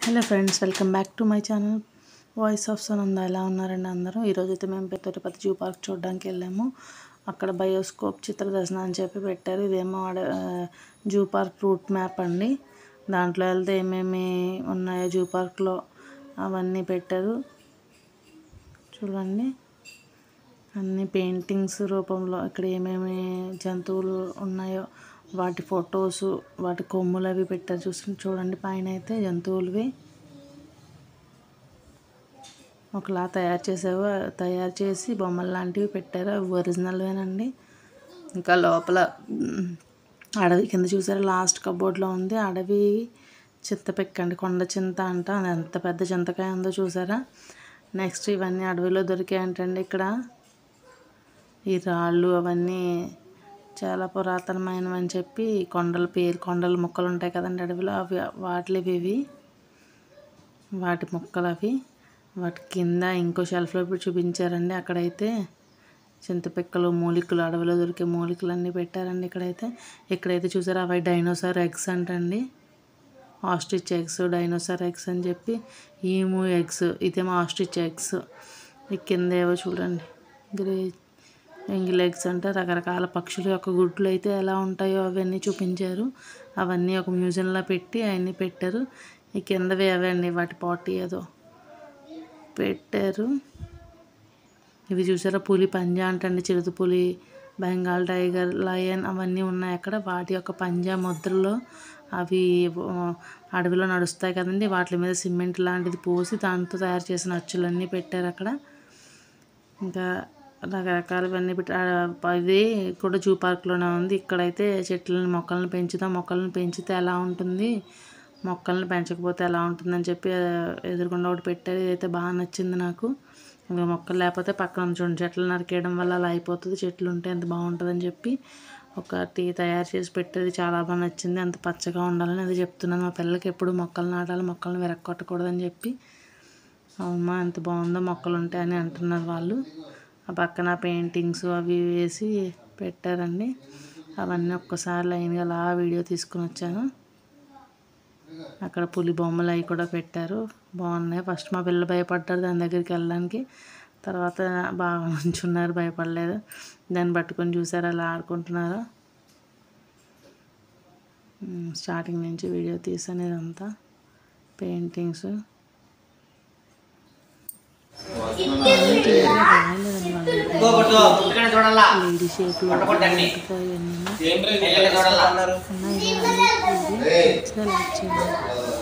Hello friends welcome back to my channel voice of Sananda ఎలా ఉన్నారండి అందరూ ఈరోజు అయితే మేము పెద్ద తిరుపతి జూ పార్క్ చూడడానికి వెళ్ళాము అక్కడ బయోస్కోప్ చిత్ర దర్శనం అని చెప్పి పెట్టారు ఇదేమో ఆడ జూ పార్క్ రూట్ మ్యాప్ అండి దాంట్లో వెళ్తే ఏమేమి ఉన్నాయో జూ పార్క్లో అవన్నీ పెట్టారు చూడండి అన్ని పెయింటింగ్స్ రూపంలో ఇక్కడ ఏమేమి జంతువులు ఉన్నాయో వాటి ఫొటోస్ వాటి కొమ్ములు అవి పెట్టారు చూసి చూడండి పైన అయితే జంతువులవి ఒకలా తయారు చేసావు తయారు చేసి బొమ్మలు లాంటివి పెట్టారు అవి ఒరిజినల్వేనండి ఇంకా లోపల మ్, అడవి కింద చూసారా లాస్ట్ కబోర్డ్లో ఉంది అడవి చింతపిక్క అండి కొండ చింత అంట అది ఎంత పెద్ద చింతకాయ ఉందో చూసారా నెక్స్ట్ ఇవన్నీ అడవిలో దొరికాయంటండి ఇక్కడ ఈ రాళ్ళు అవన్నీ చాలా పురాతనమైనవి అని చెప్పి కొండల పేరు కొండల మొక్కలు ఉంటాయి కదండి అడవిలో అవి వాటివి ఇవి వాటి మొక్కలు అవి వాటి కింద ఇంకో షెల్ఫ్లో పెట్టి చూపించారండి అక్కడైతే చింతపిక్కలు మూలికలు అడవిలో దొరికే మూలికలు అన్నీ పెట్టారండి ఇక్కడైతే ఇక్కడైతే చూసారా అవి డైనోసార్ ఎగ్స్ అంటండి ఆస్ట్రిచ్ ఎగ్స్ డైనోసార్ ఎగ్స్ అని చెప్పి ఈము ఎగ్స్ ఇదేమో ఆస్ట్రిచ్ ఎగ్స్ ఈ కింద ఏవో చూడండి గ్రే ఎంగిల్ ఎగ్స్ అంటే రకరకాల పక్షుల యొక్క గుడ్లు అయితే ఎలా ఉంటాయో అవన్నీ చూపించారు అవన్నీ ఒక మ్యూజియంలో పెట్టి అవన్నీ పెట్టారు ఈ కిందవి అవండి వాటి పాటి ఏదో పెట్టారు ఇవి చూసారా పులి పంజా అంటండి చిరుత పులి బెంగాల్ టైగర్ లయన్ అవన్నీ ఉన్నాయి అక్కడ వాటి యొక్క పంజా ముద్రలో అవి ఆ, అడవిలో నడుస్తాయి కదండి వాటి మీద సిమెంట్ లాంటిది పోసి దాంతో తయారు చేసిన అచ్చులన్నీ పెట్టారు అక్కడ ఇంకా రకరకాలవన్నీ పెట్టి ఆ, ఇది కూడా జూ పార్క్లోనే ఉంది ఇక్కడైతే చెట్లని మొక్కలను పెంచుతాం మొక్కలను పెంచితే ఎలా ఉంటుంది మొక్కలను పెంచకపోతే ఎలా ఉంటుందని చెప్పి ఆ, ఎదురుగుండా ఒకటి పెట్టారు ఇదైతే బాగా నచ్చింది నాకు ఇంకా మొక్కలు లేకపోతే పక్కన చూడండి చెట్లు నరికేయడం వల్ల అలా అయిపోతుంది చెట్లు ఉంటే ఎంత బాగుంటుందని చెప్పి ఒకటి తయారు చేసి పెట్టేది చాలా బాగా నచ్చింది అంత పచ్చగా ఉండాలని అది చెప్తున్నాను మా పిల్లలకి ఎప్పుడు మొక్కలు నాటాలి మొక్కలను విరక్కొట్టకూడదని చెప్పి అమ్మా ఎంత బాగుందో మొక్కలు ఉంటాయని అంటున్నారు వాళ్ళు ఆ పక్కన పెయింటింగ్స్ అవి ఇవి వేసి పెట్టారండి అవన్నీ ఒక్కసారి లైన్గా అలా వీడియో తీసుకుని వచ్చాను అక్కడ పులి బొమ్మలు అవి కూడా పెట్టారు బాగున్నాయి ఫస్ట్ మా పిల్లలు భయపడ్డారు దాని దగ్గరికి వెళ్ళడానికి తర్వాత బాగా ఉంచున్నారు భయపడలేదు దాన్ని పట్టుకొని చూసారు అలా ఆడుకుంటున్నారు ఉమ్, స్టార్టింగ్ నుంచి వీడియో తీసాను ఇదంతా పెయింటింగ్స్ లేడీ షేప్లో ఉన్నాయి ఏంట్రా ఇది? ఉన్నాయి లైక్ చేయండి